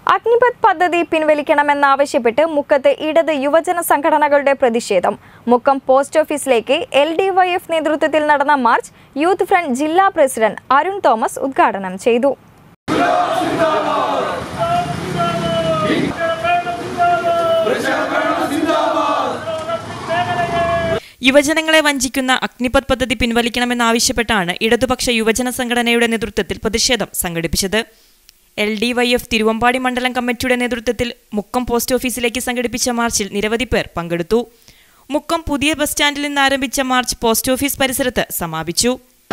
അഗ്നിപത് പദ്ധതി പിൻവലിക്കണമെന്നാവശ്യപ്പെട്ട് മുക്കത്ത് ഇടത് യുവജന സംഘടനകളുടെ പ്രതിഷേധം മുക്കം പോസ്റ്റ് ഓഫീസിലേക്ക് എൽ ഡി വൈ എഫ് നേതൃത്വത്തിൽ നടന്ന മാർച്ച് യൂത്ത് ഫ്രണ്ട് ജില്ലാ പ്രസിഡന്റ് അരുൺ തോമസ് ഉദ്ഘാടനം ചെയ്തു യുവജനങ്ങളെ വഞ്ചിക്കുന്ന അഗ്നിപത് പദ്ധതി പിൻവലിക്കണമെന്നാവശ്യപ്പെട്ടാണ് ഇടതുപക്ഷ യുവജന സംഘടനയുടെ നേതൃത്വത്തിൽ പ്രതിഷേധം സംഘടിപ്പിച്ചത് L D Y F Thiruvambady മണ്ഡലം കമ്മിറ്റിയുടെ നേതൃത്വത്തിൽ മുക്കം പോസ്റ്റ് ഓഫീസിലേക്ക് സംഘടിപ്പിച്ച മാർച്ചിൽ നിരവധി പേർ പങ്കെടുത്തു മുക്കം പുതിയ ബസ് സ്റ്റാൻഡിൽ നിന്ന് ആരംഭിച്ച മാർച്ച് പോസ്റ്റ് ഓഫീസ് പരിസരത്ത് സമാപിച്ചു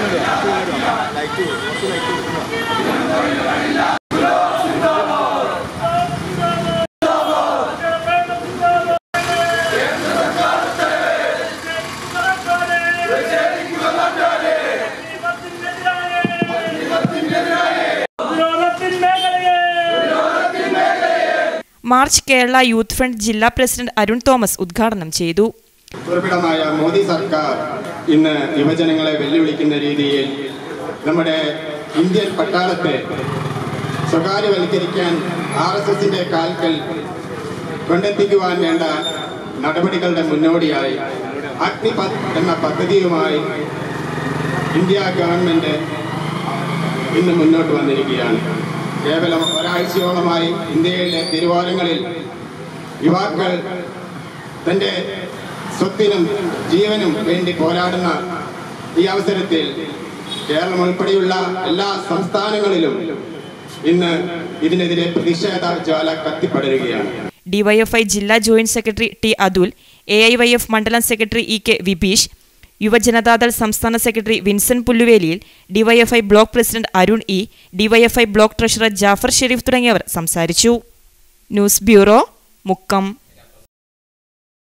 മാർച്ച് കേരള യൂത്ത് ഫ്രണ്ട് ജില്ലാ പ്രസിഡന്റ് അരുൺ തോമസ് ഉദ്ഘാടനം ചെയ്തു ഉറവിടമായ മോദി സർക്കാർ ഇന്ന് യുവജനങ്ങളെ വെല്ലുവിളിക്കുന്ന രീതിയിൽ നമ്മുടെ ഇന്ത്യൻ പട്ടാളത്തെ സ്വകാര്യവൽക്കരിക്കാൻ ആർ എസ് എസിന്റെ കാൽക്കൽ കൊണ്ടെത്തിക്കുവാൻ വേണ്ട നടപടികളുടെ മുന്നോടിയായി അഗ്നിപത് എന്ന പദ്ധതിയുമായി ഇന്ത്യ ഗവൺമെന്റ് ഇന്ന് മുന്നോട്ട് വന്നിരിക്കുകയാണ് കേവലം ഒരാഴ്ചയോളമായി ഇന്ത്യയിലെ തിരുവാരങ്ങളിൽ യുവാക്കൾ തൻ്റെ സ്വത്തിനും ജീവനും വേണ്ടി പോരാടുന്ന ഈ അവസരത്തിൽ കേരളം ഉൾപ്പെടെയുള്ള എല്ലാ സംസ്ഥാനങ്ങളിലും ഇന്ന് ഇതിനെതിരെ പ്രതിഷേധ ജ്വാല കത്തിപ്പടരുകയാണ് ഡിവൈഎഫ്ഐ ജില്ലാ joint secretary T Athul A I Y F മണ്ഡലം secretary E K Vibeesh Yuva Janata Dal സംസ്ഥാന സെക്രട്ടറി വിൻസെന്റ് പുല്ലുവേലിയിൽ DYFI block president Arun E DYFI block treasurer Jafar Sharif തുടങ്ങിയവർ സംസാരിച്ചു ന്യൂസ് ബ്യൂറോ മുക്കം